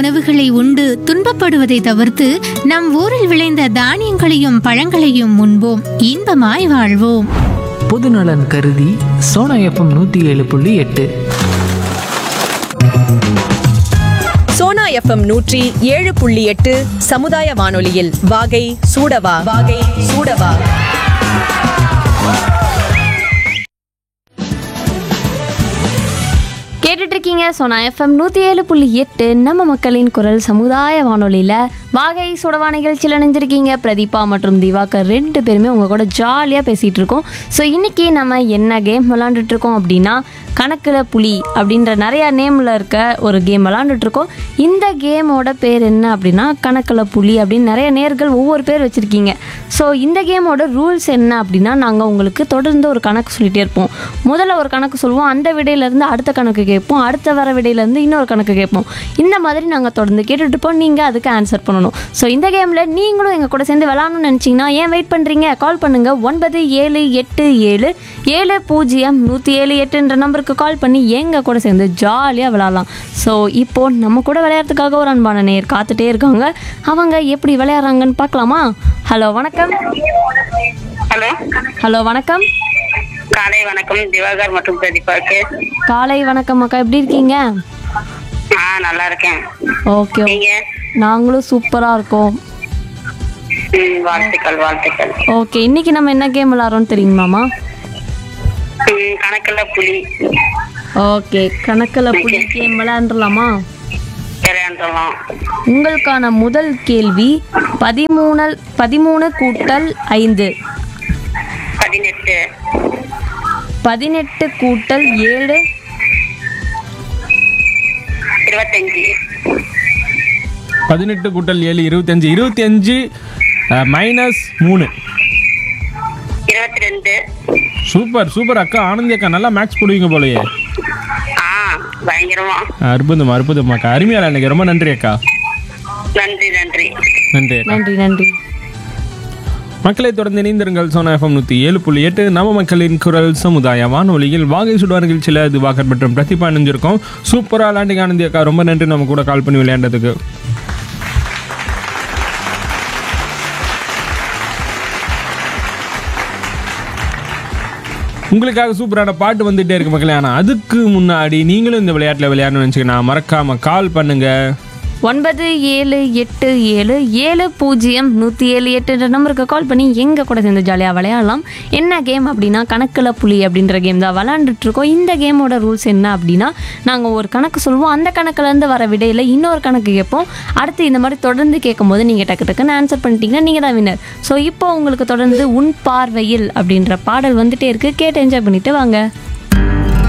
உணவுகளை உண்டு துன்பப்படுவதை தவிர்த்து நம் ஊரில் விளைந்த தானியங்களையும் பழங்களையும் உண்போம் இன்பமாய் வாழ்வோம் பொதுநலன் கருதி சோனா எஃப்எம் நூற்றி ஏழு புள்ளி எட்டு சோனா எஃப்எம் நூற்றி ஏழு புள்ளி எட்டு சமுதாய வானொலியில் வாகை சூடவா வாகை சூடவா கேட்டுட்டு இருக்கீங்க சோனா எஃப்எம் நூற்றி ஏழு புள்ளி எட்டு நம்ம மக்களின் குரல் சமுதாய வானொலியில் வாகை சுடவா நிகழ்ச்சியில் இணைஞ்சிருக்கீங்க பிரதீபா மற்றும் திவாகர் ரெண்டு பேருமே உங்கள் கூட ஜாலியாக பேசிகிட்டு இருக்கோம் ஸோ இன்றைக்கி நம்ம என்ன கேம் விளாண்டுட்டு இருக்கோம் அப்படின்னா கணக்கில் புலி அப்படின்ற நிறையா நேமில் இருக்க ஒரு கேம் விளாண்டுட்டு இருக்கோம் இந்த கேமோட பேர் என்ன அப்படின்னா கணக்கில் புலி அப்படின்னு நிறைய நேர்கள் ஒவ்வொரு பேர் வச்சுருக்கீங்க ஸோ இந்த கேமோட ரூல்ஸ் என்ன அப்படின்னா நாங்கள் உங்களுக்கு தொடர்ந்து ஒரு கணக்கு சொல்லிகிட்டே இருப்போம் முதல்ல ஒரு கணக்கு சொல்லுவோம் அந்த விடையிலேருந்து அடுத்த கணக்கு கேட்போம் அடுத்த வர விடையிலேருந்து இன்னொரு கணக்கு கேட்போம் இந்த மாதிரி நாங்கள் தொடர்ந்து கேட்டுட்டு இருப்போம் நீங்கள் அதுக்கு ஆன்சர் பண்ணணும் ஸோ இந்த கேமில் நீங்களும் எங்கள் கூட சேர்ந்து விளாடணும்னு நினச்சிங்கன்னா ஏன் வெயிட் பண்ணுறீங்க கால் பண்ணுங்கள் ஒன்பது ஏழு எட்டு ஏழு ஏழு பூஜ்ஜியம் நூற்றி ஏழு எட்டுன்ற நம்பருக்கு கால் பண்ணி எங்கள் கூட சேர்ந்து ஜாலியாக விளாட்லாம் ஸோ இப்போ நம்ம கூட விளையாடுறதுக்காக ஒரு அன்பான நேர் காத்துட்டே இருக்காங்க அவங்க எப்படி விளையாடுறாங்கன்னு பார்க்கலாமா ஹலோ வணக்கம் ஹலோ ஹலோ வணக்கம் காலை வணக்கம் திவாகர் மற்றும் பிரதீபாவுக்கு காலை வணக்கம் அக்கா எப்படி இருக்கீங்க ஆ நல்லா இருக்கேன் ஓகே நீங்க நாங்களும் சூப்பராக இருக்கோம் ம், வாழ்த்துக்கள் வாழ்த்துக்கள் ஓகே இன்னைக்கு நம்ம என்ன கேம் விளாட்றோம்னு தெரியுமாமா ம், கணக்குல புலி ஓகே கணக்கில் புலி கேம் விளையாண்டுலாமா விளையாண்டுலாம் உங்களுக்கான முதல் கேள்வி பதிமூணு பதிமூணு கூட்டல் ஐந்து பதினெட்டு பதினெட்டு கூட்டல் ஏழு இருபத்தஞ்சு பதினெட்டு கூட்டல் ஏழு இருபத்தஞ்சு இருபத்தி அஞ்சு மைனஸ் மூணு இருபத்தி ரெண்டு சூப்பர் சூப்பர் அக்கா ஆனந்தி அக்கா நல்லா மேக்ஸ் போடுவீங்க போலயே ஆ பயங்கரமா அற்புதம் அற்புதம் அக்கா அருமையா எனக்கு ரொம்ப நன்றி அக்கா நன்றி நன்றி நன்றி அக்கா நன்றி நன்றி மக்களை தொடர்ந்து இணைந்திருங்கள் சோனா எஃப்எம் நூற்றி ஏழு புள்ளி எட்டு நம்ம மக்களின் குரல் சமுதாய வானொலியில் வாகை சுடுவார் நிகழ்ச்சியில் திவாகர் மற்றும் பிரதிபா இணைஞ்சிருக்கோம் சூப்பராக விளாண்டிங்க ஆனந்தி அக்கா ரொம்ப நன்றி நம்ம கூட கால் பண்ணி விளையாண்டதுக்கு உங்களுக்காக சூப்பரான பாட்டு வந்துட்டே இருக்கு மக்களே ஆனால் அதுக்கு முன்னாடி நீங்களும் இந்த விளையாட்டில் விளையாடணும்னு நினச்சிங்கன்னா மறக்காம கால் பண்ணுங்க ஒன்பது ஏழு எட்டு ஏழு ஏழு பூஜ்ஜியம் நூற்றி ஏழு எட்டுன்ற நம்பருக்கு கால் பண்ணி எங்கள் கூட சேர்ந்து ஜாலியாக விளையாடலாம் என்ன கேம் அப்படின்னா கணக்கில் புலி அப்படின்ற கேம் தான் விளாண்டுட்டு இருக்கோம் இந்த கேமோட ரூல்ஸ் என்ன அப்படின்னா நாங்கள் ஒரு கணக்கு சொல்லுவோம் அந்த கணக்குலேருந்து வர விடையில் இன்னொரு கணக்கு கேட்போம் அடுத்து இந்த மாதிரி தொடர்ந்து கேட்கும்போது நீங்கள் டக்கு டக்குன்னு ஆன்சர் பண்ணிட்டீங்கன்னா நீங்கள் தான் வின்னர் ஸோ இப்போ உங்களுக்கு தொடர்ந்து உன் பார்வையில் அப்படின்ற பாடல் வந்துட்டே இருக்கு கேட்டு என்ஜாய் பண்ணிட்டு வாங்க